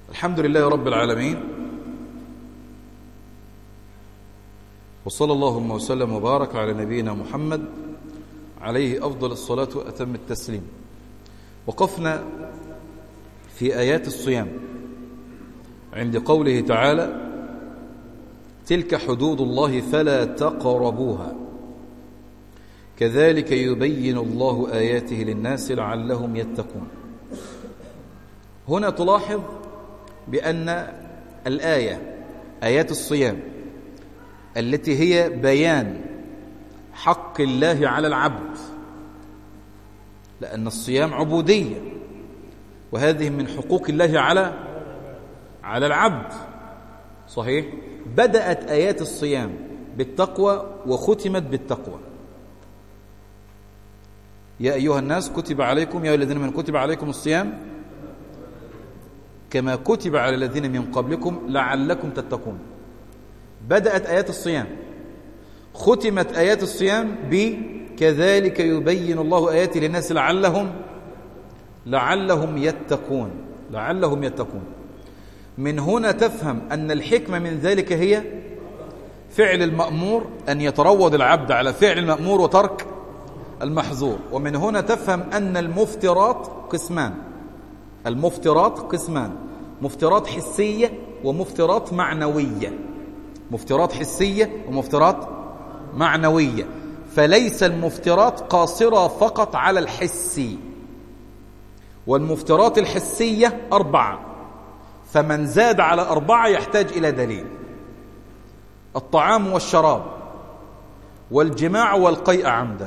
الحمد لله رب العالمين وصلى اللهم وسلم وبارك على نبينا محمد عليه أفضل الصلاة وأتم التسليم وقفنا في آيات الصيام عند قوله تعالى تلك حدود الله فلا تقربوها كذلك يبين الله آياته للناس لعلهم يتقون هنا تلاحظ بأن الآية آيات الصيام التي هي بيان حق الله على العبد لأن الصيام عبودية وهذه من حقوق الله على على العبد صحيح بدأت آيات الصيام بالتقوى وختمت بالتقوى يا أيها الناس كتب عليكم يا الذين من كتب عليكم الصيام كما كتب على الذين من قبلكم لعلكم تتقون بدأت آيات الصيام ختمت آيات الصيام بكذلك يبين الله آياته للناس لعلهم لعلهم يتقون لعلهم يتقون من هنا تفهم أن الحكمة من ذلك هي فعل المأمور أن يتروض العبد على فعل المأمور وترك المحظور ومن هنا تفهم أن المفترات قسمان المفترات قسمان مفترات حسية ومفترات معنوية مفترات حسية ومفترات معنوية فليس المفترات قاصرة فقط على الحسي والمفترات الحسية أربعة فمن زاد على أربعة يحتاج إلى دليل الطعام والشراب والجماع والقيء عمدا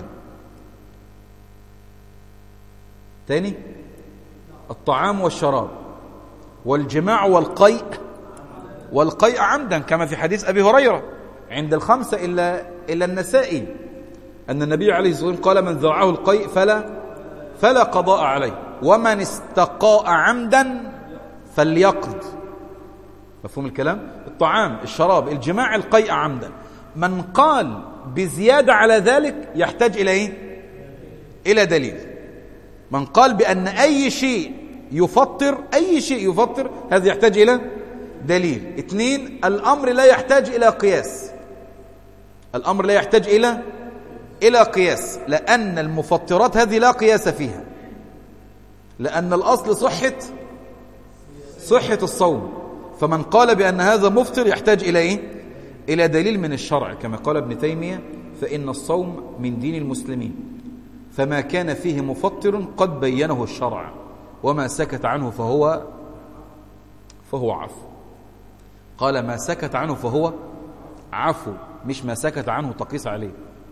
تاني الطعام والشراب والجماع والقيء والقيء عمدا كما في حديث أبي هريرة عند الخمسة إلا, إلا النسائي أن النبي عليه الصلاة والسلام قال من ذرعه القيء فلا فلا قضاء عليه ومن استقاء عمدا فليقض مفهوم الكلام الطعام الشراب الجماع القيء عمدا من قال بزيادة على ذلك يحتاج إلى إيه؟ إلى دليل من قال بأن أي شيء يفطر أي شيء يفطر هذا يحتاج إلى دليل اثنين الأمر لا يحتاج إلى قياس الأمر لا يحتاج إلى إلى قياس لأن المفطرات هذه لا قياس فيها لأن الأصل صحة صحة الصوم فمن قال بأن هذا مفطر يحتاج إلى إيه؟ إلى دليل من الشرع كما قال ابن تيمية فإن الصوم من دين المسلمين فما كان فيه مفطر قد بينه الشرع وما سكت عنه فهو فهو عفو قال ما سكت عنه فهو عفو مش ما سكت عنه تقيس عليه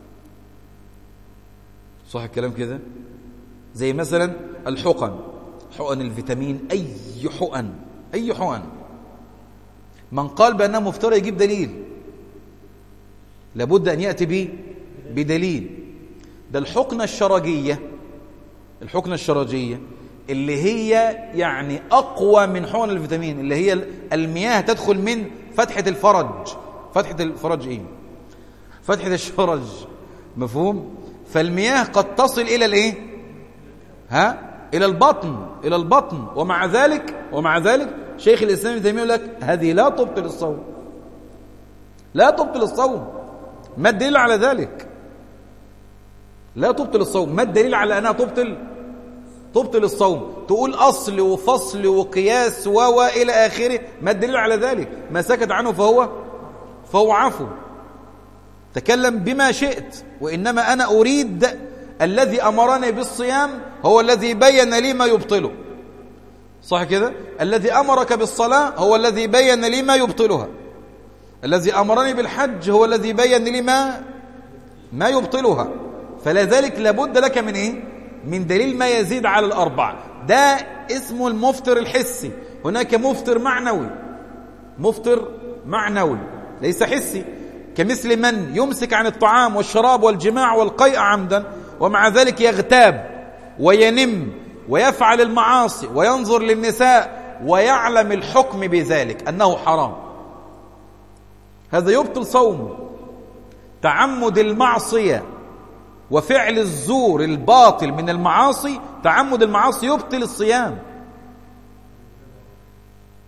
صح الكلام كده زي مثلا الحقن حقن الفيتامين أي حقن أي حقن من قال بأنها مفترى يجيب دليل لابد أن يأتي به بدليل ده الحقنة الشرجية الحقنة الشرجية اللي هي يعني أقوى من حقن الفيتامين اللي هي المياه تدخل من فتحة الفرج فتحة الفرج إيه فتحة الشرج مفهوم فالمياه قد تصل إلى الإيه ها إلى البطن إلى البطن ومع ذلك ومع ذلك شيخ الإسلام ابن تيمية يقول لك هذه لا تبطل الصوم لا تبطل الصوم ما الدليل على ذلك لا تبطل الصوم ما الدليل على أنها تبطل تبطل الصوم تقول أصل وفصل وقياس و إلى آخره ما الدليل على ذلك ما سكت عنه فهو فهو عفو تكلم بما شئت وإنما أنا أريد الذي أمرني بالصيام هو الذي بين لي ما يبطله صح كده الذي أمرك بالصلاة هو الذي بين لي ما يبطلها الذي أمرني بالحج هو الذي بين لي ما ما يبطلها فلذلك لابد لك من إيه من دليل ما يزيد على الأربعة ده اسمه المفطر الحسي هناك مفطر معنوي مفطر معنوي ليس حسي كمثل من يمسك عن الطعام والشراب والجماع والقيء عمدا ومع ذلك يغتاب وينم ويفعل المعاصي وينظر للنساء ويعلم الحكم بذلك أنه حرام هذا يبطل صومه تعمد المعصية وفعل الزور الباطل من المعاصي تعمد المعاصي يبطل الصيام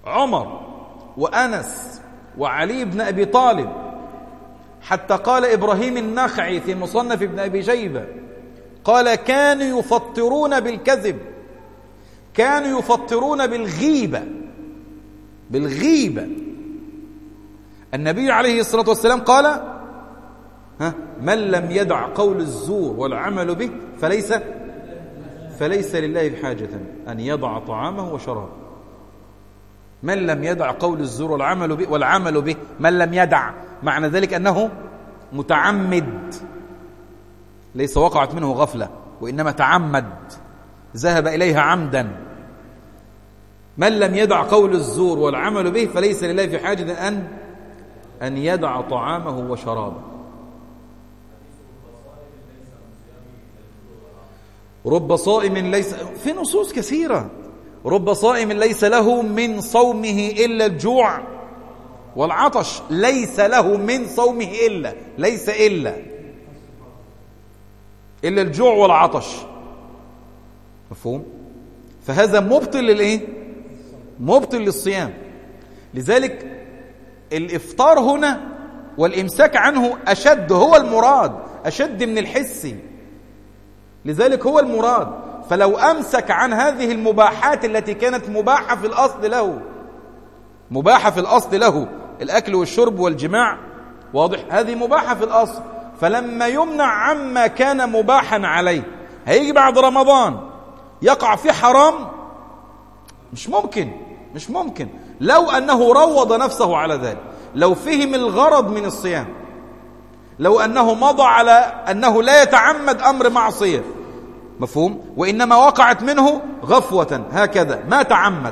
عمر وأنس وعلي بن أبي طالب حتى قال إبراهيم النخعي في مصنف ابن أبي شيبة قال كانوا يفطرون بالكذب كانوا يفطرون بالغيبة بالغيبة النبي عليه الصلاة والسلام قال ها من لم يدع قول الزور والعمل به فليس فليس لله بحاجة أن يضع طعامه وشرابه من لم يدع قول الزور والعمل به والعمل به من لم يدع معنى ذلك أنه متعمد ليس وقعت منه غفلة وإنما تعمد ذهب إليها عمدا من لم يدع قول الزور والعمل به فليس لله في حاجة أن أن يدع طعامه وشرابه رب صائم ليس في نصوص كثيرة رب صائم ليس له من صومه إلا الجوع والعطش ليس له من صومه إلا ليس إلا إلا الجوع والعطش مفهوم فهذا مبطل للإيه مبطل للصيام لذلك الإفطار هنا والإمساك عنه أشد هو المراد أشد من الحسي لذلك هو المراد فلو أمسك عن هذه المباحات التي كانت مباحة في الأصل له مباحة في الأصل له الأكل والشرب والجماع واضح هذه مباحة في الأصل فلما يمنع عما كان مباحا عليه هيجي بعد رمضان يقع في حرام مش ممكن مش ممكن لو أنه روض نفسه على ذلك لو فهم الغرض من الصيام لو أنه مضى على أنه لا يتعمد أمر معصية مفهوم وإنما وقعت منه غفوة هكذا ما تعمد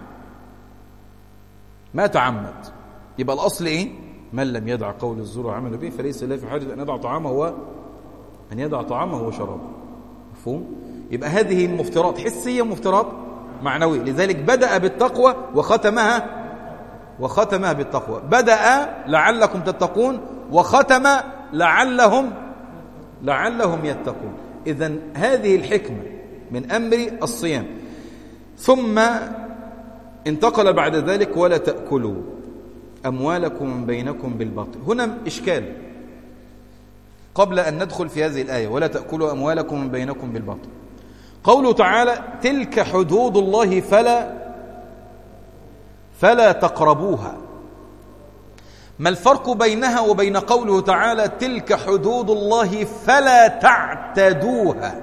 ما تعمد يبقى الأصل إيه من لم يدع قول الزور وعمل به فليس له في حاجة أن يدع طعامه و أن يدع طعامه وشرابه مفهوم يبقى هذه المفترات حسية مفترات معنوية لذلك بدأ بالتقوى وختمها وختمها بالتقوى بدأ لعلكم تتقون وختم لعلهم لعلهم يتقون إذا هذه الحكمة من أمر الصيام ثم انتقل بعد ذلك ولا تأكلوا أموالكم بينكم بالباطل هنا إشكال قبل أن ندخل في هذه الآية ولا تأكلوا أموالكم بينكم بالباطل قوله تعالى تلك حدود الله فلا فلا تقربوها ما الفرق بينها وبين قوله تعالى تلك حدود الله فلا تعتدوها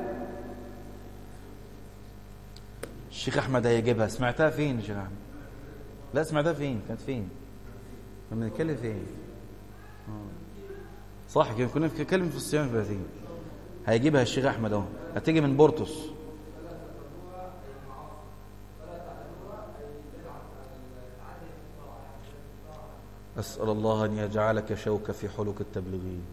الشيخ أحمد هيجيبها سمعتها فين الشيخ أحمد لا سمعتها فين كانت فين لما نتكلم فين صح كنا بنتكلم في الصيام الثلاثين هيجيبها الشيخ أحمد اهو هتيجي من بورتوس أسأل الله أن يجعلك شوكة في حلق التبليغين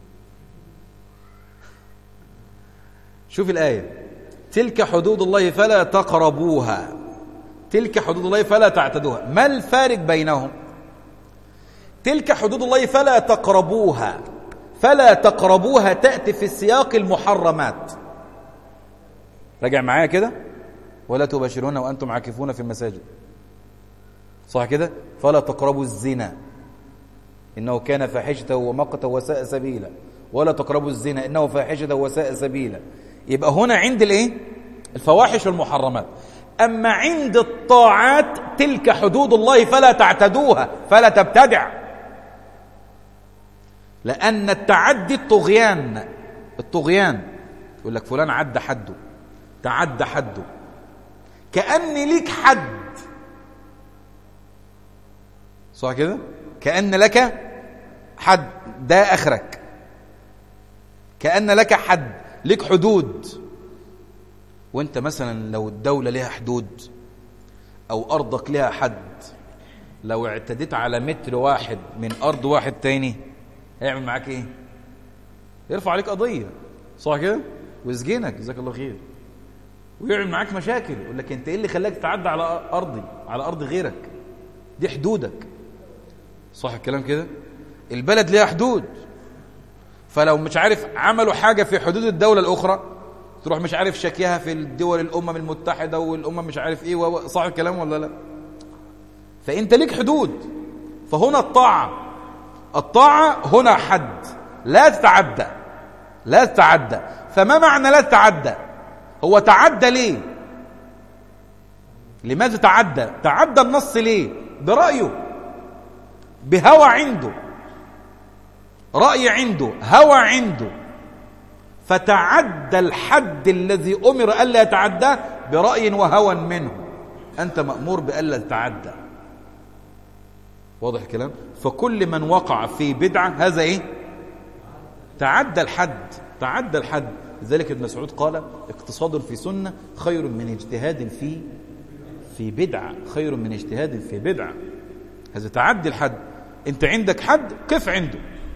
شوف الآية تلك حدود الله فلا تقربوها تلك حدود الله فلا تعتدوها ما الفارق بينهم تلك حدود الله فلا تقربوها فلا تقربوها تأتي في السياق المحرمات رجع معايا كده ولا تباشرون وأنتم عاكفون في المساجد صح كده فلا تقربوا الزنا إنه كان فاحشة ومقتا وساء سبيلا ولا تقربوا الزنا إنه فاحشة وساء سبيلا يبقى هنا عند الايه الفواحش والمحرمات أما عند الطاعات تلك حدود الله فلا تعتدوها فلا تبتدع لأن التعدي الطغيان الطغيان يقول لك فلان عدى حده تعدى حده كأن ليك حد صح كده كأن لك حد ده آخرك كأن لك حد لك حدود وانت مثلا لو الدولة لها حدود أو أرضك لها حد لو اعتديت على متر واحد من أرض واحد تاني هيعمل معاك ايه يرفع عليك قضية صح كده ويسجنك جزاك الله خير ويعمل معاك مشاكل يقول لك انت ايه اللي خلاك تعدى على ارضي على ارض غيرك دي حدودك صح الكلام كده البلد ليها حدود فلو مش عارف عملوا حاجة في حدود الدولة الأخرى تروح مش عارف شكيها في الدول الأمم المتحدة والأمم مش عارف إيه صح الكلام ولا لا فانت ليك حدود فهنا الطاعه الطاعه هنا حد لا تتعدى لا تتعدى فما معنى لا تتعدى هو تعدى ليه لماذا تعدى تعدى النص ليه برأيه بهوى عنده رأي عنده هوى عنده فتعدى الحد الذي أمر ألا يتعدى برأي وهوى منه أنت مأمور بألا تتعدى واضح الكلام فكل من وقع في بدعة هذا إيه تعدى الحد تعدى الحد لذلك ابن مسعود قال اقتصاد في سنة خير من اجتهاد في في بدعة خير من اجتهاد في بدعة هذا تعدي الحد انت عندك حد قف عنده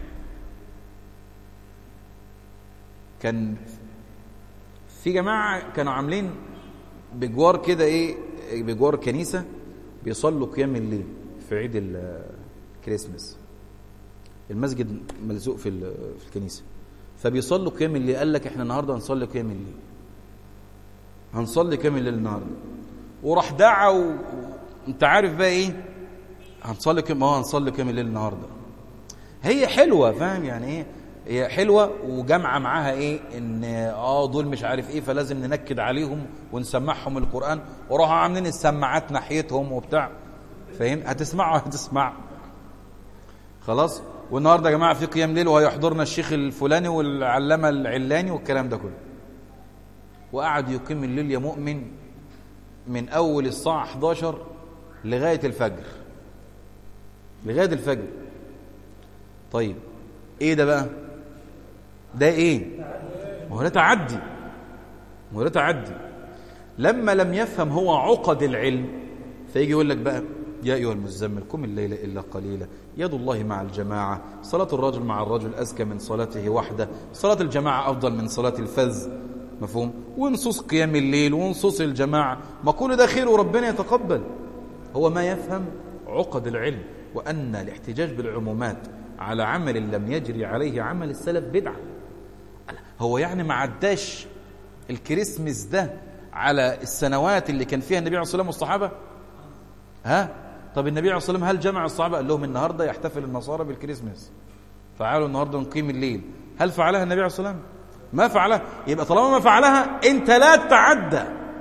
كان في جماعة كانوا عاملين بجوار كده ايه بجوار كنيسة بيصلوا قيام الليل في عيد الكريسماس المسجد ملزوق في في الكنيسة فبيصلوا قيام الليل قال لك احنا النهارده هنصلي قيام الليل هنصلي قيام الليل النهارده وراح دعا و... انت عارف بقى ايه هنصلي كم اه هنصلي كام الليل النهارده هي حلوه فاهم يعني ايه هي حلوه وجامعه معاها ايه ان اه دول مش عارف ايه فلازم ننكد عليهم ونسمعهم القران وراحوا عاملين السماعات ناحيتهم وبتاع فاهم هتسمعوا هتسمع خلاص والنهارده يا جماعه في قيام ليل وهيحضرنا الشيخ الفلاني والعلامه العلاني والكلام ده كله وقعد يقيم الليل يا مؤمن من اول الساعه 11 لغايه الفجر لغايه الفجر طيب ايه ده بقى ده ايه ما هو ده تعدي ما هو ده تعدي لما لم يفهم هو عقد العلم فيجي يقول لك بقى يا ايها المزمل قم الليل الا قليلا يد الله مع الجماعه صلاه الرجل مع الرجل ازكى من صلاته وحده صلاه الجماعه افضل من صلاه الفذ مفهوم ونصوص قيام الليل ونصوص الجماعه ما كل ده خير وربنا يتقبل هو ما يفهم عقد العلم وأن الاحتجاج بالعمومات على عمل لم يجري عليه عمل السلف بدعة هو يعني ما عداش الكريسماس ده على السنوات اللي كان فيها النبي عليه الصلاة والسلام والصحابة ها طب النبي عليه الصلاة والسلام هل جمع الصحابة قال لهم النهاردة يحتفل النصارى بالكريسماس فعلوا النهاردة نقيم الليل هل فعلها النبي عليه الصلاة والسلام ما فعلها يبقى طالما ما فعلها انت لا تتعدى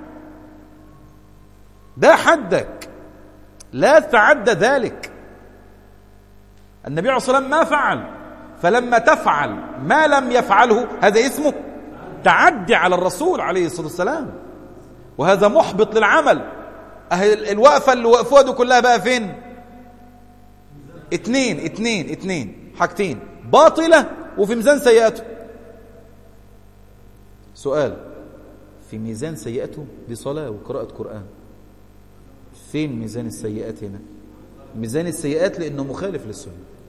ده حدك لا تتعدى ذلك النبي عليه الصلاة والسلام ما فعل فلما تفعل ما لم يفعله هذا اسمه تعدي على الرسول عليه الصلاة والسلام وهذا محبط للعمل الوقفة اللي وقفوها دي كلها بقى فين اتنين اتنين اتنين حاجتين باطلة وفي ميزان سيئته سؤال في ميزان سيئته دي صلاة وقراءة قرآن فين ميزان السيئات هنا ميزان السيئات لأنه مخالف للسنة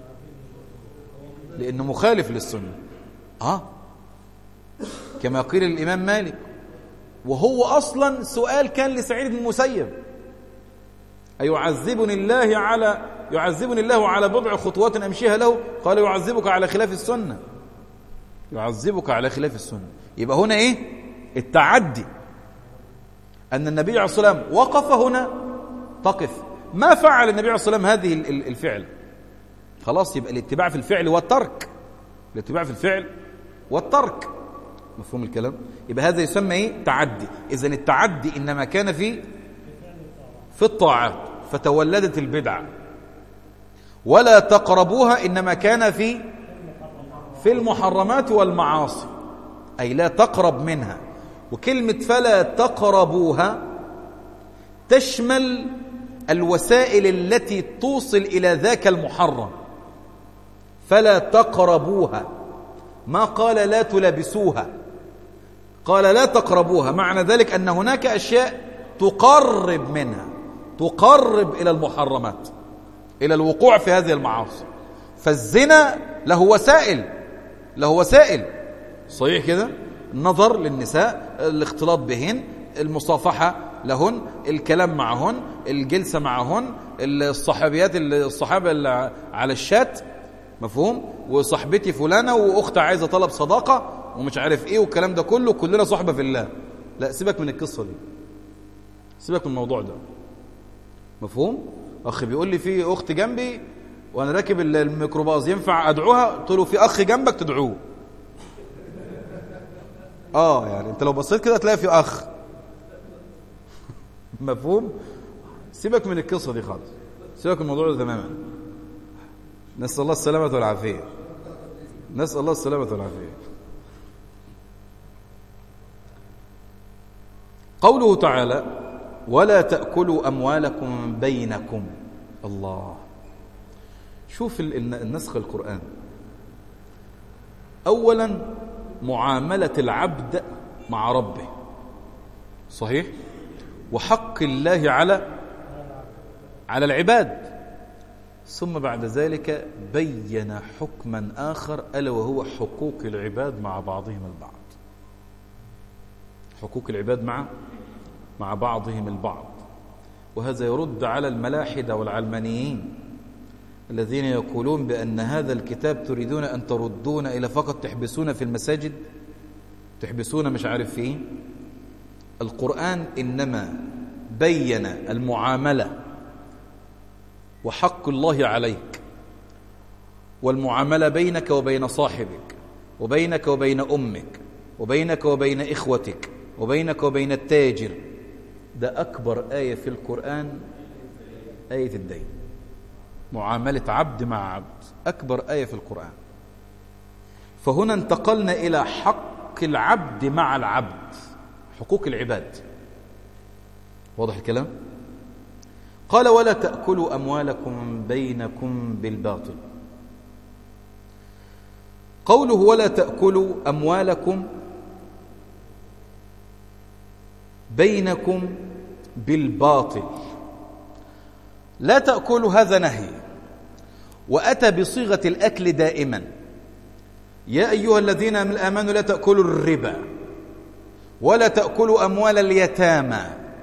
لأنه مخالف للسنة آه كما قيل الإمام مالك وهو أصلا سؤال كان لسعيد بن المسيب أيعذبني الله على يعذبني الله على بضع خطوات أمشيها له قال يعذبك على خلاف السنة يعذبك على خلاف السنة يبقى هنا إيه التعدي أن النبي عليه الصلاة والسلام وقف هنا تقف ما فعل النبي عليه الصلاة والسلام هذه الفعل خلاص يبقى الاتباع في الفعل والترك الاتباع في الفعل والترك مفهوم الكلام يبقى هذا يسمى ايه تعدي اذا التعدي انما كان في في الطاعات فتولدت البدعه ولا تقربوها انما كان في في المحرمات والمعاصي اي لا تقرب منها وكلمه فلا تقربوها تشمل الوسائل التي توصل الى ذاك المحرم فلا تقربوها ما قال لا تلبسوها قال لا تقربوها معنى ذلك أن هناك أشياء تقرب منها تقرب إلى المحرمات إلى الوقوع في هذه المعاصي فالزنا له وسائل له وسائل صحيح كده النظر للنساء الاختلاط بهن المصافحة لهن الكلام معهن الجلسة معهن الصحابيات الصحابة اللي على الشات مفهوم وصاحبتي فلانة وأختها عايزة طلب صداقة ومش عارف ايه والكلام ده كله كلنا صحبة في الله لا سيبك من القصة دي سيبك من الموضوع ده مفهوم اخ بيقول لي في اخت جنبي وانا راكب الميكروباص ينفع ادعوها قلت له في اخ جنبك تدعوه اه يعني انت لو بصيت كده تلاقي في اخ مفهوم سيبك من القصه دي خالص سيبك من الموضوع ده تماما نسال الله السلامه والعافيه نسال الله السلامه والعافيه قوله تعالى ولا تاكلوا اموالكم بينكم الله شوف النسخ القرآن أولا معاملة العبد مع ربه صحيح وحق الله على على العباد ثم بعد ذلك بين حكما آخر ألا وهو حقوق العباد مع بعضهم البعض حقوق العباد مع مع بعضهم البعض وهذا يرد على الملاحدة والعلمانيين الذين يقولون بأن هذا الكتاب تريدون أن تردون إلى فقط تحبسون في المساجد تحبسون مش عارف في إيه القرآن إنما بين المعاملة وحق الله عليك والمعاملة بينك وبين صاحبك وبينك وبين أمك وبينك وبين إخوتك وبينك وبين التاجر ده أكبر آية في القرآن آية الدين معاملة عبد مع عبد أكبر آية في القرآن فهنا انتقلنا إلى حق العبد مع العبد حقوق العباد واضح الكلام قال ولا تأكلوا أموالكم بينكم بالباطل قوله ولا تأكلوا أموالكم بينكم بالباطل لا تأكلوا هذا نهي وأتى بصيغة الأكل دائما يا أيها الذين آمنوا لا تأكلوا الربا ولا تأكلوا أموال اليتامى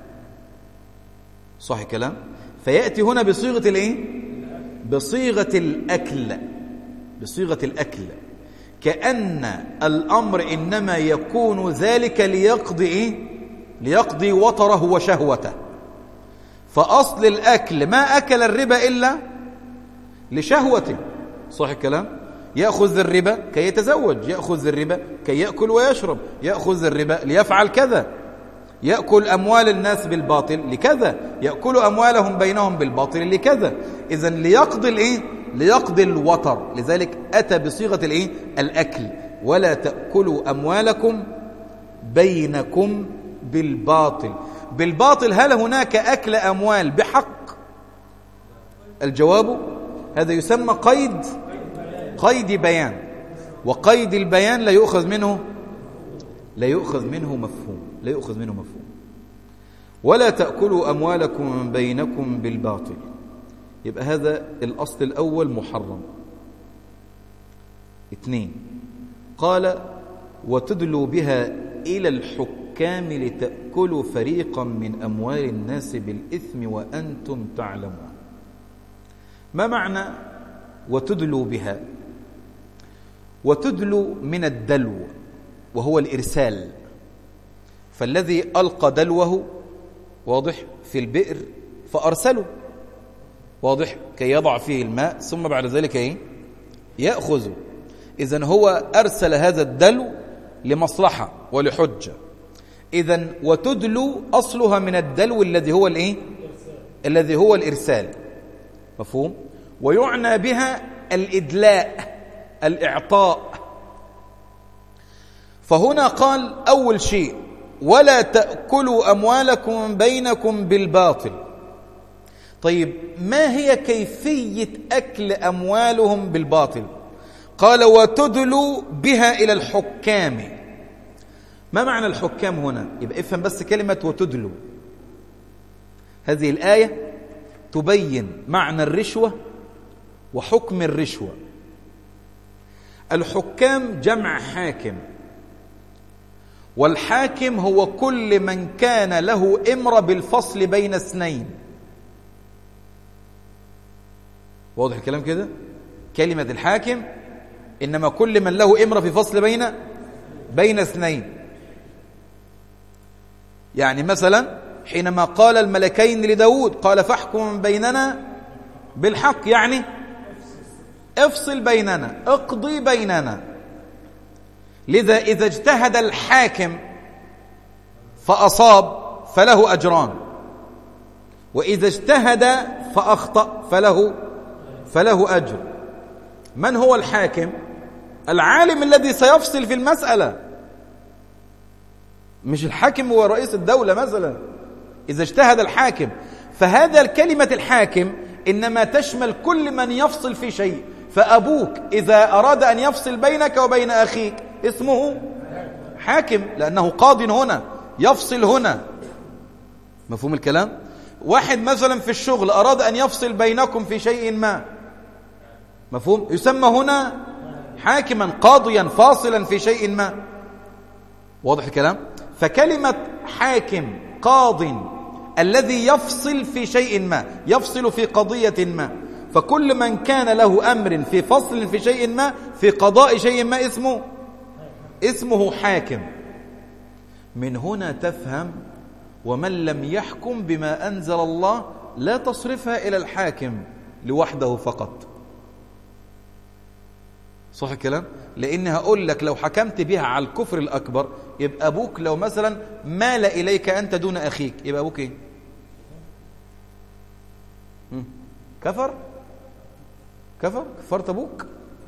صح كلام فيأتي هنا بصيغة الإيه بصيغة الأكل بصيغة الأكل كأن الأمر إنما يكون ذلك ليقضي إيه؟ ليقضي وطره وشهوته فأصل الأكل ما أكل الربا إلا لشهوته صح الكلام يأخذ الربا كي يتزوج يأخذ الربا كي يأكل ويشرب يأخذ الربا ليفعل كذا يأكل أموال الناس بالباطل لكذا يأكل أموالهم بينهم بالباطل لكذا إذا ليقضي الإيه؟ ليقضي الوطر لذلك أتى بصيغة الإيه؟ الأكل ولا تأكلوا أموالكم بينكم بالباطل بالباطل هل هناك أكل أموال بحق الجواب هذا يسمى قيد قيد بيان وقيد البيان لا يؤخذ منه لا يؤخذ منه مفهوم لا يؤخذ منه مفهوم ولا تأكلوا أموالكم بينكم بالباطل يبقى هذا الأصل الأول محرم اثنين قال وتدلوا بها إلى الحكام لتأكلوا فريقا من أموال الناس بالإثم وأنتم تعلمون ما معنى وتدلوا بها وتدلوا من الدلو وهو الإرسال فالذي ألقى دلوه واضح في البئر فأرسله واضح كي يضع فيه الماء ثم بعد ذلك ايه يأخذه إذن هو أرسل هذا الدلو لمصلحة ولحجة إذن وتدلو أصلها من الدلو الذي هو الإيه؟ الذي هو الإرسال مفهوم؟ ويعنى بها الإدلاء الإعطاء فهنا قال أول شيء ولا تأكلوا أموالكم بينكم بالباطل طيب ما هي كيفية أكل أموالهم بالباطل قال وتدلوا بها إلى الحكام ما معنى الحكام هنا يبقى افهم بس كلمة وتدلوا هذه الآية تبين معنى الرشوة وحكم الرشوة الحكام جمع حاكم والحاكم هو كل من كان له إمر بالفصل بين اثنين واضح الكلام كده كلمة الحاكم إنما كل من له إمر في فصل بين بين اثنين يعني مثلا حينما قال الملكين لداود قال فاحكم بيننا بالحق يعني افصل بيننا اقضي بيننا لذا إذا اجتهد الحاكم فأصاب فله أجران وإذا اجتهد فأخطأ فله فله أجر من هو الحاكم العالم الذي سيفصل في المسألة مش الحاكم هو رئيس الدولة مثلا إذا اجتهد الحاكم فهذا الكلمة الحاكم إنما تشمل كل من يفصل في شيء فأبوك إذا أراد أن يفصل بينك وبين أخيك اسمه حاكم لأنه قاض هنا يفصل هنا مفهوم الكلام واحد مثلا في الشغل أراد أن يفصل بينكم في شيء ما مفهوم يسمى هنا حاكما قاضيا فاصلا في شيء ما واضح الكلام فكلمة حاكم قاض الذي يفصل في شيء ما يفصل في قضية ما فكل من كان له أمر في فصل في شيء ما في قضاء شيء ما اسمه اسمه حاكم من هنا تفهم ومن لم يحكم بما أنزل الله لا تصرفها إلى الحاكم لوحده فقط صح الكلام لأن هقول لك لو حكمت بها على الكفر الأكبر يبقى أبوك لو مثلا مال إليك أنت دون أخيك يبقى أبوك إيه كفر كفر كفرت أبوك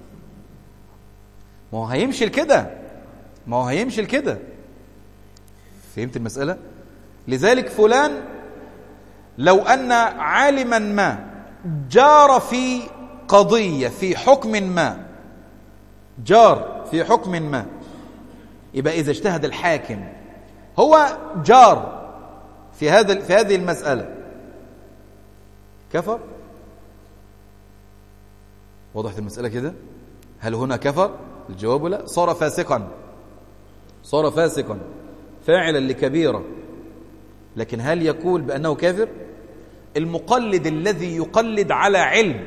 ما هو هيمشي كده ما هو هيمشي كده فهمت المسألة لذلك فلان لو أن عالما ما جار في قضية في حكم ما جار في حكم ما يبقى إذا اجتهد الحاكم هو جار في هذا في هذه المسألة كفر وضحت المسألة كده هل هنا كفر الجواب لا صار فاسقا صار فاسقا فاعلا لكبيرة لكن هل يقول بأنه كافر المقلد الذي يقلد على علم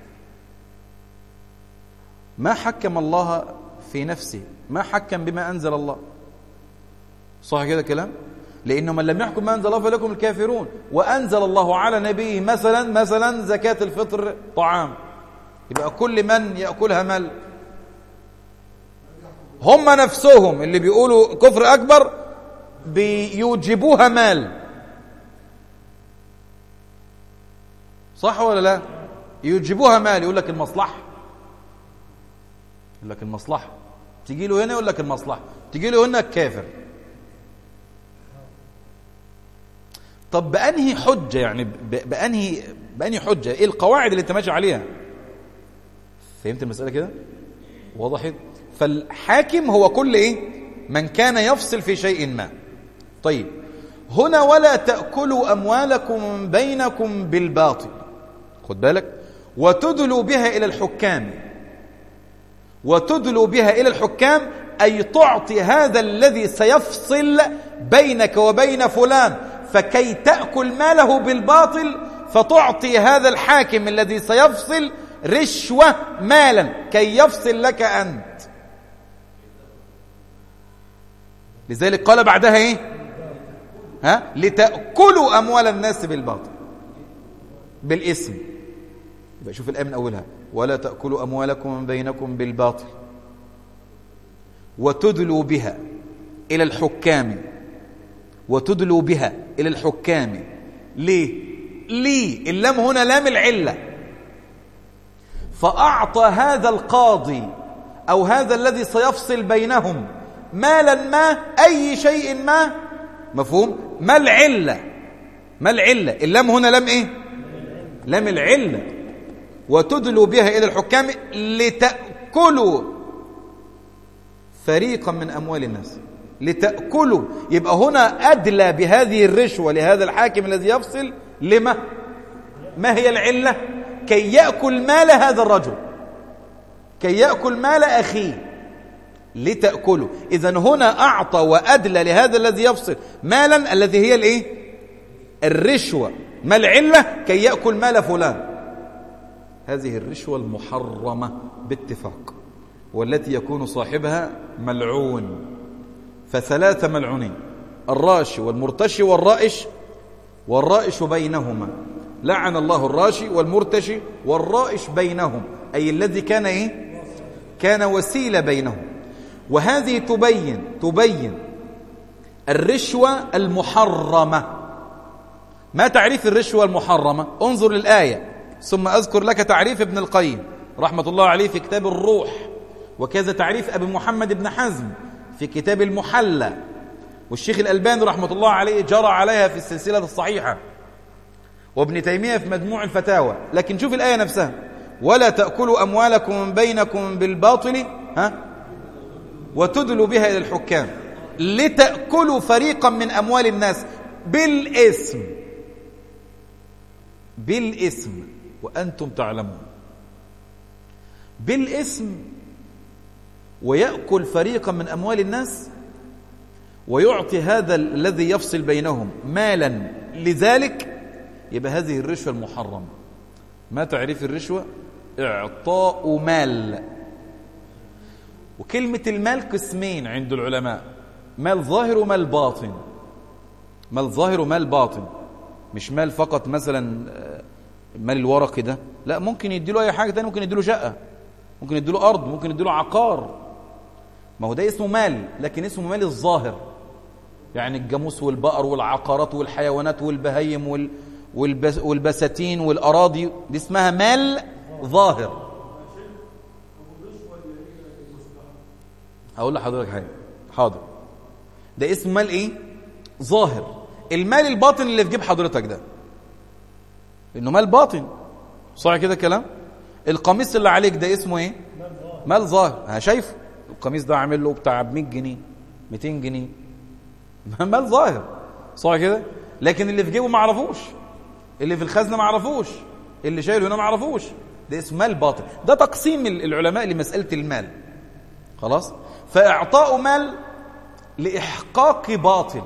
ما حكم الله في نفسه ما حكم بما أنزل الله صح كده كلام لأنه من لم يحكم ما أنزل الله فلكم الكافرون وأنزل الله على نبيه مثلا مثلا زكاة الفطر طعام يبقى كل من يأكلها مال هم نفسهم اللي بيقولوا كفر أكبر بيوجبوها مال صح ولا لا يوجبوها مال يقول لك المصلحة يقول لك المصلحة تيجي له هنا يقول لك المصلحة تيجي له هنا كافر طب بأنهي حجة يعني بأنهي بأنهي حجة ايه القواعد اللي انت ماشي عليها فهمت المسألة كده وضحت فالحاكم هو كل ايه من كان يفصل في شيء ما طيب هنا ولا تأكلوا أموالكم بينكم بالباطل خد بالك وتدلوا بها إلى الحكام وتدلوا بها إلى الحكام أي تعطي هذا الذي سيفصل بينك وبين فلان فكي تأكل ماله بالباطل فتعطي هذا الحاكم الذي سيفصل رشوة مالا كي يفصل لك أنت لذلك قال بعدها ايه ها لتأكلوا أموال الناس بالباطل بالاسم يبقى شوف الآية من أولها ولا تأكلوا أموالكم بينكم بالباطل وتدلوا بها إلى الحكام وتدلوا بها إلى الحكام ليه ليه اللام هنا لام العلة فأعطى هذا القاضي أو هذا الذي سيفصل بينهم مالا ما أي شيء ما مفهوم ما العلة ما العلة اللام هنا لام إيه لام العلة وتدلوا بها إلى الحكام لتأكلوا فريقا من أموال الناس لتأكلوا يبقى هنا أدلى بهذه الرشوة لهذا الحاكم الذي يفصل لما ما هي العلة كي يأكل مال هذا الرجل كي يأكل مال أخيه لتأكله إذا هنا أعطى وأدلى لهذا الذي يفصل مالا الذي هي الإيه؟ الرشوة ما العلة كي يأكل مال فلان هذه الرشوة المحرمة باتفاق والتي يكون صاحبها ملعون فثلاثة ملعونين الراشي والمرتشي والرائش والرائش بينهما لعن الله الراشي والمرتشي والرائش بينهم أي الذي كان إيه كان وسيلة بينهم وهذه تبين تبين الرشوة المحرمة ما تعريف الرشوة المحرمة انظر للآية ثم أذكر لك تعريف ابن القيم رحمة الله عليه في كتاب الروح وكذا تعريف أبي محمد بن حزم في كتاب المحلى والشيخ الألباني رحمة الله عليه جرى عليها في السلسلة الصحيحة وابن تيمية في مجموع الفتاوى لكن شوف الآية نفسها ولا تأكلوا أموالكم بينكم بالباطل ها وتدلوا بها إلى الحكام لتأكلوا فريقا من أموال الناس بالاسم بالاسم وأنتم تعلمون بالاسم ويأكل فريقا من أموال الناس ويعطي هذا الذي يفصل بينهم مالا لذلك يبقى هذه الرشوة المحرمة ما تعريف الرشوة إعطاء مال وكلمة المال قسمين عند العلماء مال ظاهر ومال باطن مال ظاهر ومال باطن مش مال فقط مثلا مال الورقي ده لا ممكن يديله اي حاجه ثانيه ممكن يديله شقه ممكن يديله ارض ممكن يديله عقار ما هو ده اسمه مال لكن اسمه مال الظاهر يعني الجاموس والبقر والعقارات والحيوانات والبهايم وال والبس والبساتين والاراضي دي اسمها مال ظاهر هقول لحضرتك حاجه حاضر ده اسمه مال ايه ظاهر المال الباطن اللي في جيب حضرتك ده انه مال باطن صح كده كلام القميص اللي عليك ده اسمه ايه مال ظاهر انا شايفه القميص ده عامل له بتاع 100 جنيه 200 جنيه مال ظاهر صح كده لكن اللي في جيبه ما عرفوش اللي في الخزنه ما عرفوش اللي شايله هنا ما عرفوش ده اسمه مال باطن ده تقسيم العلماء لمساله المال خلاص فاعطاء مال لاحقاق باطل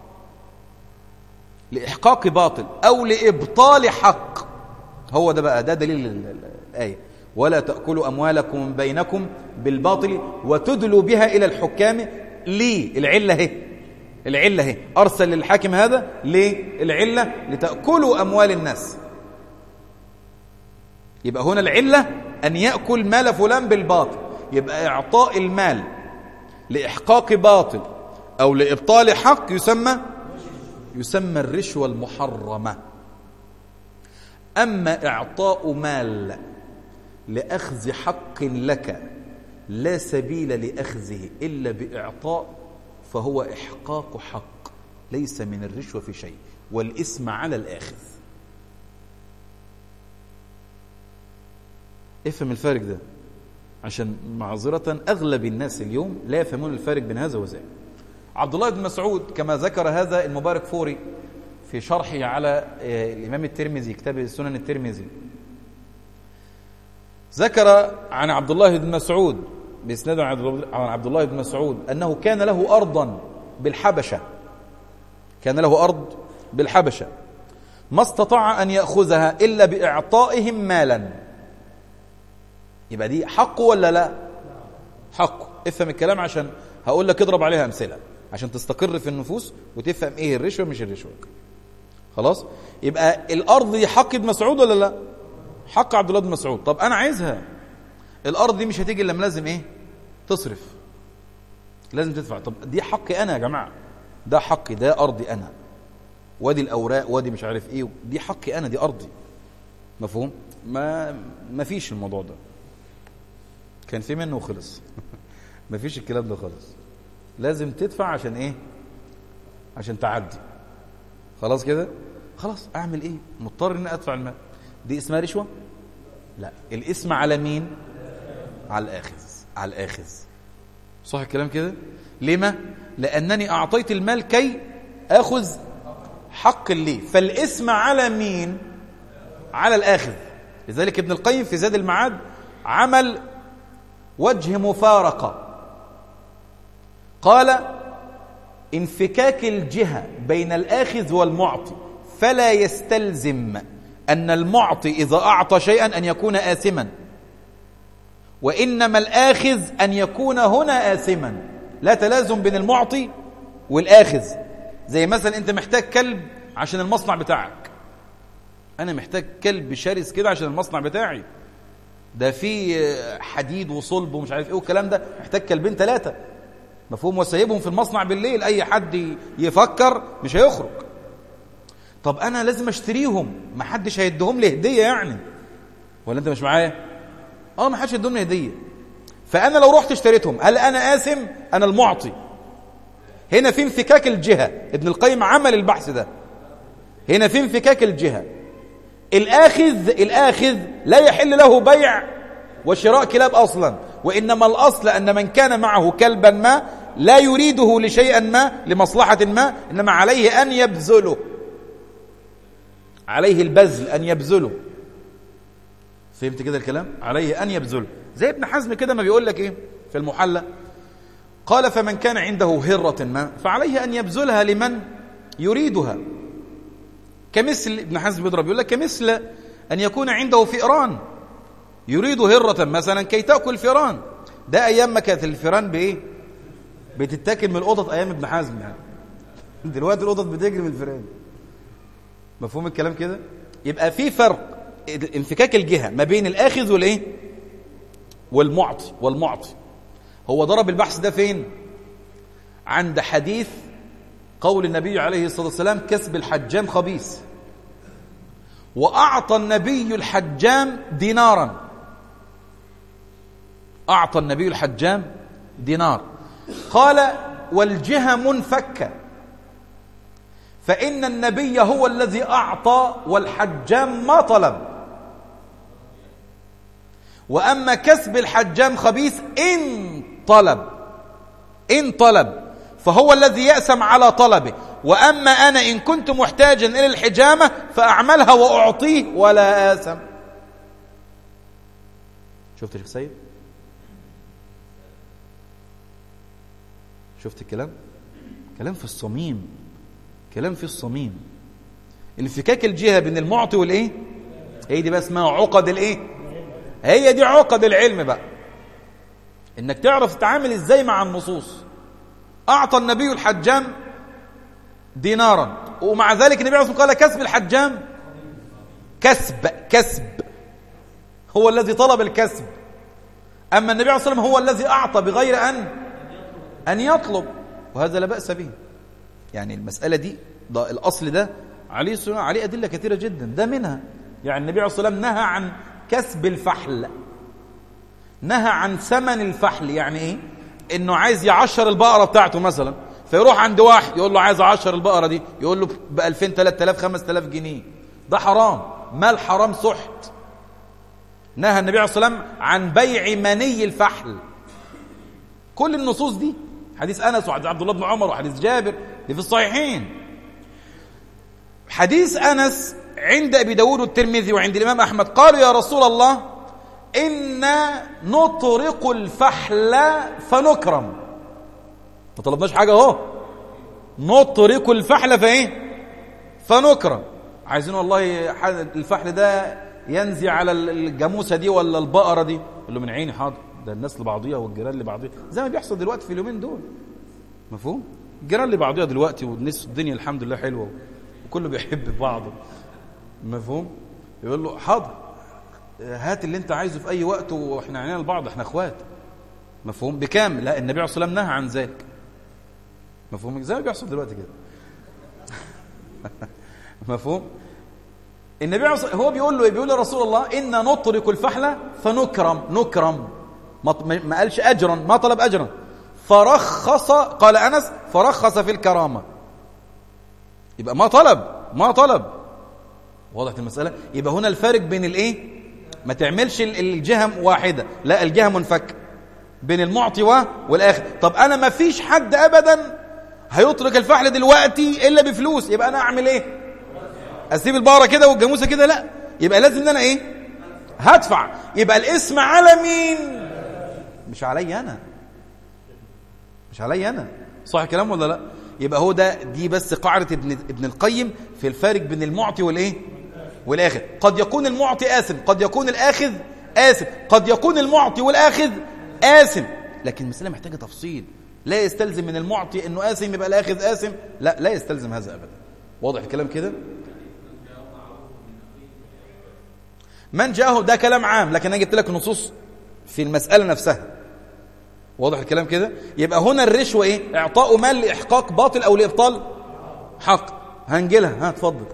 لإحقاق باطل أو لإبطال حق هو ده بقى ده دليل الآية ولا تأكلوا أموالكم بينكم بالباطل وتدلوا بها إلى الحكام ليه العلة هي العلة هي أرسل للحاكم هذا ليه العلة لتأكلوا أموال الناس يبقى هنا العلة أن يأكل مال فلان بالباطل يبقى إعطاء المال لإحقاق باطل أو لإبطال حق يسمى يسمى الرشوة المحرمة أما إعطاء مال لأخذ حق لك لا سبيل لأخذه إلا بإعطاء فهو إحقاق حق ليس من الرشوة في شيء والإسم على الآخذ افهم الفارق ده عشان معذرة أغلب الناس اليوم لا يفهمون الفارق بين هذا وذاك عبد الله بن مسعود كما ذكر هذا المبارك فوري في شرحه على الإمام الترمذي كتاب السنن الترمذي ذكر عن عبد الله بن مسعود بإسناد عن عبد الله بن مسعود أنه كان له أرضا بالحبشة كان له أرض بالحبشة ما استطاع أن يأخذها إلا بإعطائهم مالا يبقى دي حقه ولا لا حقه افهم الكلام عشان هقول لك اضرب عليها أمثلة عشان تستقر في النفوس وتفهم ايه الرشوة مش الرشوة خلاص يبقى الأرض دي حق ابن مسعود ولا لا حق عبد الله بن مسعود طب أنا عايزها الأرض دي مش هتيجي إلا لازم إيه تصرف لازم تدفع طب دي حقي أنا يا جماعة ده حقي ده أرضي أنا وادي الأوراق وادي مش عارف إيه دي حقي أنا دي أرضي مفهوم ما ما فيش الموضوع ده كان في منه وخلص ما فيش الكلام ده خالص لازم تدفع عشان ايه عشان تعدي خلاص كده خلاص اعمل ايه مضطر ان ادفع المال دي اسمها رشوه لا الاسم على مين على الاخذ على الاخذ صح الكلام كده لما لانني اعطيت المال كي اخذ حق لي فالاسم على مين على الاخذ لذلك ابن القيم في زاد المعاد عمل وجه مفارقه قال انفكاك الجهة بين الآخذ والمعطي فلا يستلزم أن المعطي إذا أعطى شيئا أن يكون آثما وإنما الآخذ أن يكون هنا آثما لا تلازم بين المعطي والآخذ زي مثلا أنت محتاج كلب عشان المصنع بتاعك انا محتاج كلب شرس كده عشان المصنع بتاعي ده في حديد وصلب ومش عارف ايه والكلام ده محتاج كلبين ثلاثه مفهوم وسايبهم في المصنع بالليل اي حد يفكر مش هيخرج طب انا لازم اشتريهم ما حدش هيديهم لي هديه يعني ولا انت مش معايا اه ما حدش هيديهم لي هديه فانا لو رحت اشتريتهم هل انا آثم انا المعطي هنا في انفكاك الجهه ابن القيم عمل البحث ده هنا في انفكاك الجهه الآخذ الآخذ لا يحل له بيع وشراء كلاب أصلا وإنما الأصل أن من كان معه كلبا ما لا يريده لشيء ما لمصلحة ما إنما عليه أن يبذله عليه البذل أن يبذله فهمت كده الكلام عليه أن يبذله زي ابن حزم كده ما بيقول لك إيه في المحلى قال فمن كان عنده هرة ما فعليه أن يبذلها لمن يريدها كمثل ابن حزم بيضرب يقول لك كمثل أن يكون عنده فئران يريد هرة مثلا كي تأكل فئران ده أيام ما كانت الفئران بإيه بتتاكل من القطط أيام ابن حزم يعني دلوقتي القطط بتجري من الفئران مفهوم الكلام كده يبقى في فرق انفكاك الجهة ما بين الآخذ والإيه والمعطي والمعطي هو ضرب البحث ده فين عند حديث قول النبي عليه الصلاة والسلام كسب الحجام خبيث وأعطى النبي الحجام دينارا أعطى النبي الحجام دينار قال والجهة منفكة فإن النبي هو الذي أعطى والحجام ما طلب وأما كسب الحجام خبيث إن طلب إن طلب فهو الذي يأسم على طلبه وأما أنا إن كنت محتاجا إلى الحجامة فأعملها وأعطيه ولا آسم شفت شيخ سيد شفت الكلام كلام في الصميم كلام في الصميم الانفكاك الجهة بين المعطي والإيه هي دي بقى اسمها عقد الإيه هي دي عقد العلم بقى انك تعرف تتعامل ازاي مع النصوص أعطى النبي الحجام دينارا ومع ذلك النبي عليه الصلاة والسلام قال كسب الحجام كسب كسب هو الذي طلب الكسب أما النبي عليه الصلاة والسلام هو الذي أعطى بغير أن أن يطلب وهذا لا بأس به يعني المسألة دي ده الأصل ده عليه الصلاة عليه أدلة كثيرة جدا ده منها يعني النبي عليه الصلاة والسلام نهى عن كسب الفحل نهى عن ثمن الفحل يعني ايه انه عايز يعشر البقرة بتاعته مثلا فيروح عند واحد يقول له عايز اعشر البقرة دي يقول له ب 2000 3000 5000 جنيه ده حرام مال حرام سحت نهى النبي عليه الصلاة والسلام عن بيع مني الفحل كل النصوص دي حديث أنس وحديث عبد الله بن عمر وحديث جابر اللي في الصحيحين حديث أنس عند أبي داود والترمذي وعند الإمام أحمد قالوا يا رسول الله إنا نطرق الفحل فنكرم ما طلبناش حاجة اهو نطرق الفحل فإيه فنكرم عايزين والله الفحل ده ينزي على الجاموسة دي ولا البقرة دي يقول له من عيني حاضر ده الناس لبعضيها والجيران لبعضيها زي ما بيحصل دلوقتي في اليومين دول مفهوم الجيران لبعضيها دلوقتي والناس الدنيا الحمد لله حلوه وكله بيحب بعضه مفهوم يقول له حاضر هات اللي انت عايزه في اي وقت واحنا عينينا لبعض احنا اخوات مفهوم بكام لا النبي عليه الصلاه والسلام نهى عن ذلك مفهوم زي ما بيحصل دلوقتي كده مفهوم النبي هو بيقول له بيقول لرسول الله إن نطرق الفحل فنكرم نكرم ما قالش أجرا ما طلب أجرا فرخص قال أنس فرخص في الكرامة يبقى ما طلب ما طلب واضح المسألة يبقى هنا الفارق بين الايه ما تعملش الجهة واحدة لا الجهة منفك بين المعطي والآخر طب أنا ما فيش حد أبدا هيترك الفحل دلوقتي إلا بفلوس يبقى أنا أعمل إيه اسيب البقره كده والجاموسه كده لا يبقى لازم ان انا ايه هدفع يبقى الاسم على مين مش عليا انا مش عليا انا صح الكلام ولا لا يبقى هو ده دي بس قاعده ابن ابن القيم في الفارق بين المعطي والايه والاخذ قد يكون المعطي آثم قد يكون الاخذ آثم قد يكون المعطي والاخذ آثم لكن المساله محتاجه تفصيل لا يستلزم من المعطي انه آثم يبقى الاخذ آثم لا لا يستلزم هذا ابدا واضح الكلام كده من جاءه ده كلام عام لكن انا جبت لك نصوص في المساله نفسها واضح الكلام كده يبقى هنا الرشوه ايه اعطاء مال لاحقاق باطل او لابطال حق هنجلها ها اتفضل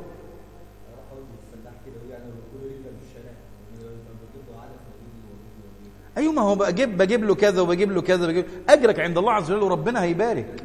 ايوه ما هو بجيب بجيب له كذا وبجيب له كذا بجيب اجرك عند الله عز وجل وربنا هيبارك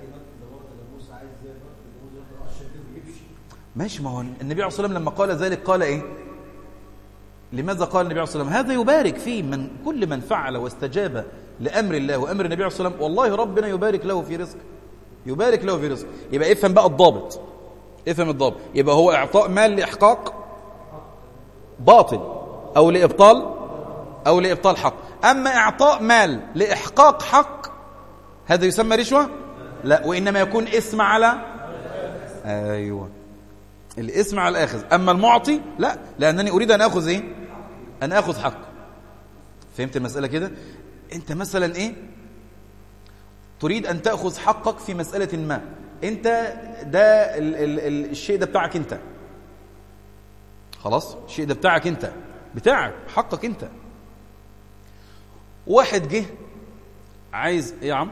ماشي ما هو النبي عليه الصلاه والسلام لما قال ذلك قال ايه لماذا قال النبي عليه الصلاه والسلام هذا يبارك فيه من كل من فعل واستجاب لامر الله وامر النبي عليه الصلاه والسلام والله ربنا يبارك له في رزقه يبارك له في رزقه يبقى افهم بقى الضابط افهم الضابط يبقى هو اعطاء مال لاحقاق باطل او لابطال او لابطال حق اما اعطاء مال لاحقاق حق هذا يسمى رشوه لا وانما يكون اسم على ايوه الاسم على الاخذ اما المعطي لا لانني اريد ان اخذ ايه ان اخذ حق فهمت المساله كده انت مثلا ايه تريد ان تاخذ حقك في مساله ما انت ده ال ال ال الشيء ده بتاعك انت خلاص الشيء ده بتاعك انت بتاعك حقك انت واحد جه عايز ايه يا عم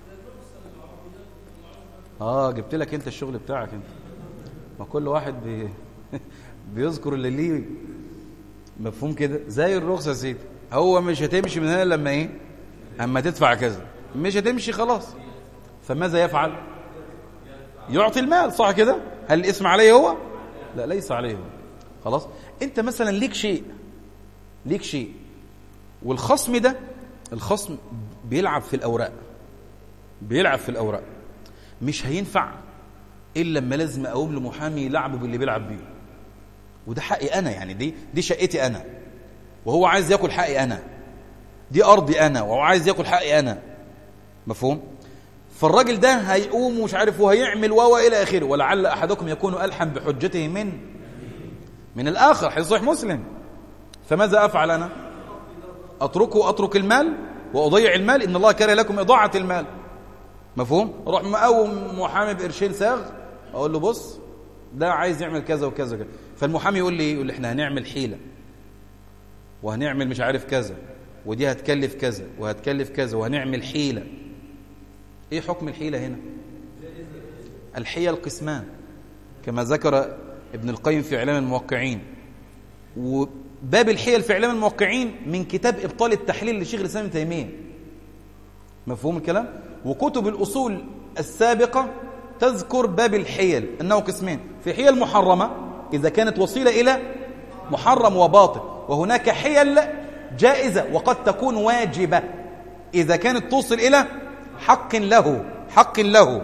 اه جبت لك انت الشغل بتاعك انت ما كل واحد بي بيذكر اللي ليه مفهوم كده زي الرخصه يا سيدي هو مش هتمشي من هنا لما ايه اما تدفع كذا مش هتمشي خلاص فماذا يفعل يعطي المال صح كده هل الاسم عليه هو لا ليس عليه هو خلاص انت مثلا ليك شيء ليك شيء والخصم ده الخصم بيلعب في الاوراق بيلعب في الاوراق مش هينفع الا لما لازم اقوم لمحامي يلعبه باللي بيلعب بيه وده حقي انا يعني دي دي شقتي انا وهو عايز ياكل حقي انا دي ارضي انا وهو عايز ياكل حقي انا مفهوم فالراجل ده هيقوم ومش عارف وهيعمل و الى اخره ولعل احدكم يكون الحن بحجته من من الاخر حديث صحيح مسلم فماذا افعل انا اتركه اترك المال واضيع المال ان الله كره لكم اضاعه المال مفهوم اروح مقوم محامي بقرشين ساغ اقول له بص ده عايز يعمل كذا وكذا وكذا فالمحامي يقول لي ايه يقول لي احنا هنعمل حيله وهنعمل مش عارف كذا ودي هتكلف كذا وهتكلف كذا وهنعمل حيله ايه حكم الحيله هنا الحيل قسمان كما ذكر ابن القيم في اعلام الموقعين وباب الحيل في اعلام الموقعين من كتاب ابطال التحليل لشيخ الاسلام ابن تيميه مفهوم الكلام وكتب الاصول السابقه تذكر باب الحيل انه قسمين في حيل محرمه اذا كانت وسيله الى محرم وباطل وهناك حيل جائزه وقد تكون واجبه اذا كانت توصل الى حق له حق له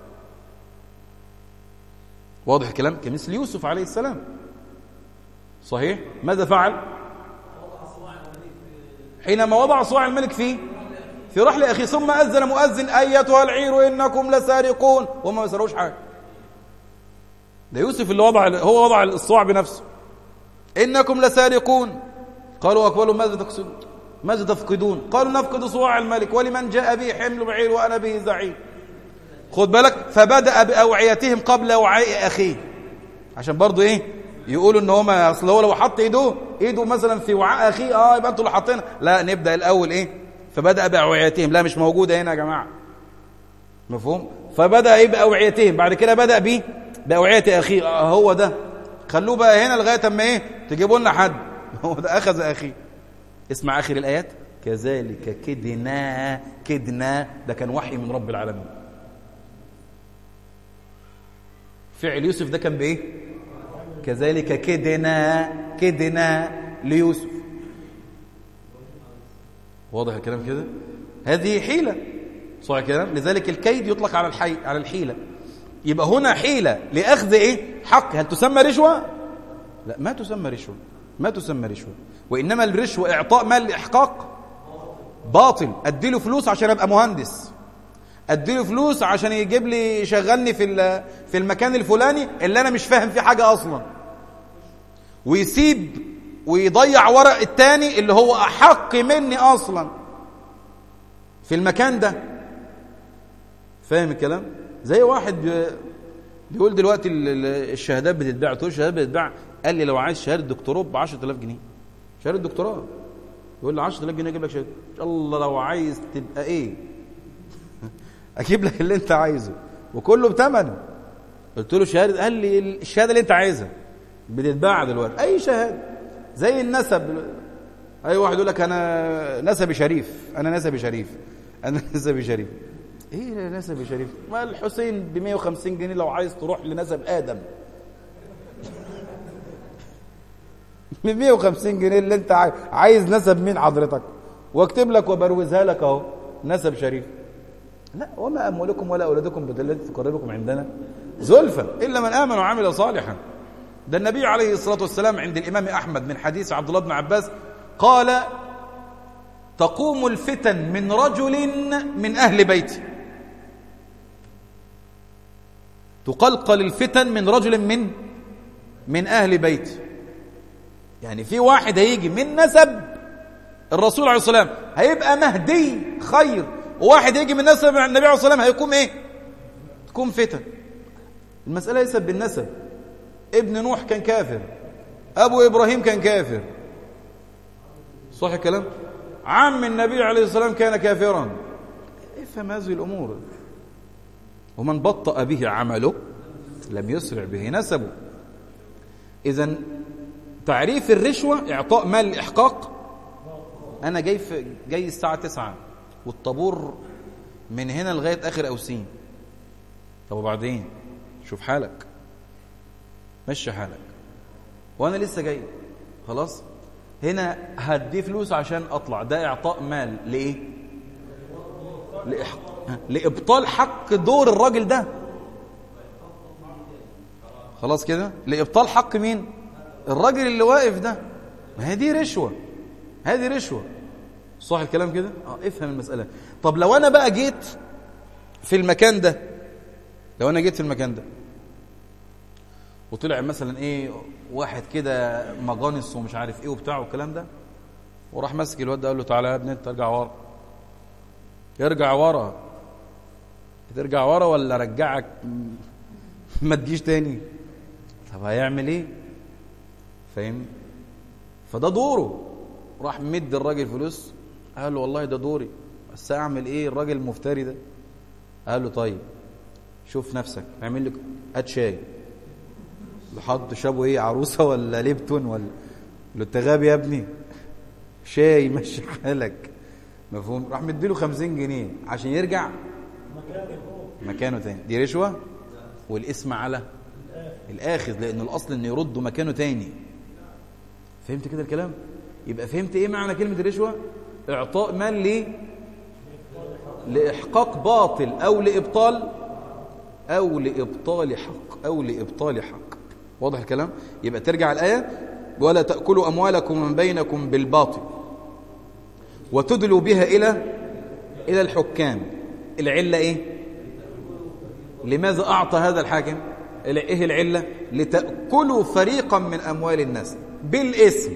واضح الكلام كمثل يوسف عليه السلام صحيح ماذا فعل حينما وضع صواع الملك فيه في رحل أخيه ثم أذن مؤذن أيتها العير إنكم لسارقون وما سرقوش حاجة ده يوسف اللي وضع هو وضع الصواع بنفسه إنكم لسارقون قالوا أقبلوا ماذا تقصدون ماذا تفقدون قالوا نفقد صواع الملك ولمن جاء به حمل بعير وأنا به زعيم خد بالك فبدأ بأوعيتهم قبل وعاء أخيه عشان برضو إيه يقولوا ان هما اصل هو لو حط ايده ايده مثلا في وعاء اخيه اه يبقى انتوا اللي حاطينها لا نبدا الاول ايه فبدا باوعيتهم لا مش موجوده هنا يا جماعه مفهوم فبدا ايه باوعيتهم بعد كده بدا بيه باوعيه اخيه آه هو ده خلوه بقى هنا لغايه اما ايه تجيبوا لنا حد هو ده اخذ اخيه اسمع اخر الايات كذلك كدنا كدنا ده كان وحي من رب العالمين فعل يوسف ده كان بايه كذلك كدنا كدنا ليوسف واضح الكلام كده هذه حيلة صح الكلام لذلك الكيد يطلق على الحي على الحيلة يبقى هنا حيلة لأخذ إيه حق هل تسمى رشوة لا ما تسمى رشوة ما تسمى رشوة وإنما الرشوة إعطاء مال لإحقاق باطل أديله فلوس عشان أبقى مهندس أديله فلوس عشان يجيب لي يشغلني في في المكان الفلاني اللي أنا مش فاهم فيه حاجة أصلا ويسيب ويضيع ورق التاني اللي هو أحق مني أصلا في المكان ده فاهم الكلام زي واحد بيقول دلوقتي الشهادات بتتباع تقول الشهادات بتتباع قال لي لو عايز شهاده دكتوراه ب 10000 جنيه شهاده دكتوراه يقول لي 10000 جنيه اجيب لك شهاده ان شاء الله لو عايز تبقى ايه اجيب لك اللي انت عايزه وكله بثمنه قلت له شهاده قال لي الشهاده اللي انت عايزها بتتباع دلوقتي اي شهاده زي النسب اي واحد يقول لك انا نسبي شريف انا نسبي شريف انا نسبي شريف ايه نسبي شريف ما الحسين ب 150 جنيه لو عايز تروح لنسب ادم ب 150 جنيه اللي انت عايز عايز نسب مين حضرتك واكتب لك وبروزها لك اهو نسب شريف لا وما اموالكم ولا اولادكم بالتي تقربكم عندنا زلفى الا من امن وعمل صالحا ده النبي عليه الصلاه والسلام عند الامام احمد من حديث عبد الله بن عباس قال تقوم الفتن من رجل من اهل بيتي تقلقل الفتن من رجل من من اهل بيتي يعني في واحد هيجي من نسب الرسول عليه الصلاه والسلام هيبقى مهدي خير وواحد يجي من نسب النبي عليه الصلاه والسلام هيقوم ايه تكون فتن المساله ليست بالنسب ابن نوح كان كافر ابو ابراهيم كان كافر صح الكلام عم النبي عليه الصلاه والسلام كان كافرا افهم هذه الامور ومن بطأ به عمله لم يسرع به نسبه اذا تعريف الرشوه اعطاء مال الاحقاق انا جاي في جاي الساعه 9 والطابور من هنا لغايه اخر اوسين طب وبعدين شوف حالك مشي حالك وانا لسه جاي خلاص هنا هدي فلوس عشان اطلع ده اعطاء مال لايه لإحق... لابطال حق دور الراجل ده خلاص كده لابطال حق مين الراجل اللي واقف ده ما هي دي رشوه هذه رشوه صح الكلام كده اه افهم المساله طب لو انا بقى جيت في المكان ده لو انا جيت في المكان ده وطلع مثلا ايه واحد كده مجانس ومش عارف ايه وبتاع والكلام ده وراح ماسك الواد ده قال له تعالى يا ابني انت ارجع ورا ارجع ورا ترجع ورا ولا رجعك ما تجيش تاني طب هيعمل ايه فاهم فده دوره راح مد الراجل فلوس قال له والله ده دوري بس اعمل ايه الراجل المفتري ده قال له طيب شوف نفسك اعمل لك هات شاي لحد شابه ايه عروسه ولا ليبتون ولا له انت غبي يا ابني شاي مشي حالك مفهوم راح مديله 50 جنيه عشان يرجع مكانه تاني دي رشوه والاسم على الاخذ لان الاصل انه يرده مكانه تاني فهمت كده الكلام يبقى فهمت ايه معنى كلمه الرشوه اعطاء مال ليه لاحقاق باطل او لابطال او لابطال حق او لابطال حق واضح الكلام يبقى ترجع الايه ولا تاكلوا اموالكم من بينكم بالباطل وتدلوا بها الى الى الحكام العله ايه لماذا اعطى هذا الحاكم ايه العله لتاكلوا فريقا من اموال الناس بالاسم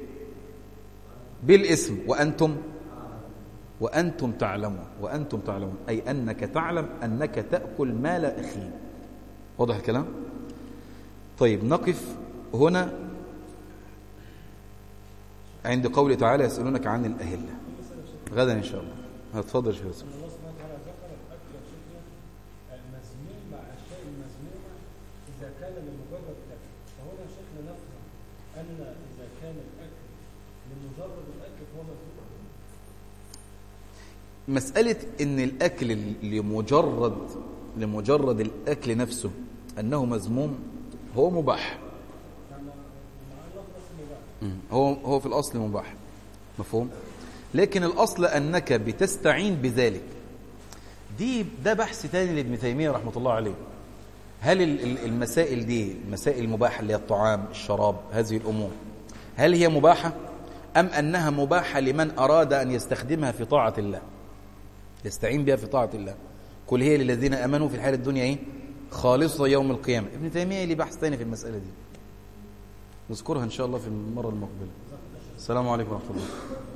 بالاسم وانتم وانتم تعلمون وانتم تعلمون اي انك تعلم انك تاكل مال اخيك واضح الكلام طيب نقف هنا عند قوله تعالى يسالونك عن الاهله غدا ان شاء الله هتفضل شيخ يوسف الله سبحانه وتعالى ذكر الاكل يا شيخنا المذموم مع الاشياء المذمومه اذا كان لمجرد الاكل فهنا شيخنا نفهم ان اذا كان الاكل لمجرد الاكل فهو مذموم مسألة إن الأكل لمجرد لمجرد الأكل نفسه أنه مذموم هو مباح مع الله في مباح مم. هو هو في الأصل مباح مفهوم لكن الأصل أنك بتستعين بذلك دي ده بحث تاني لابن تيمية رحمة الله عليه هل ال- ال- المسائل دي المسائل المباحة اللي هي الطعام الشراب هذه الأمور هل هي مباحة أم أنها مباحة لمن أراد أن يستخدمها في طاعة الله يستعين بها في طاعة الله كل هي للذين أمنوا في الحياة الدنيا إيه خالصة يوم القيامة ابن تيمية ليه بحث تاني في المسألة دي نذكرها إن شاء الله في المرة المقبلة السلام عليكم ورحمة الله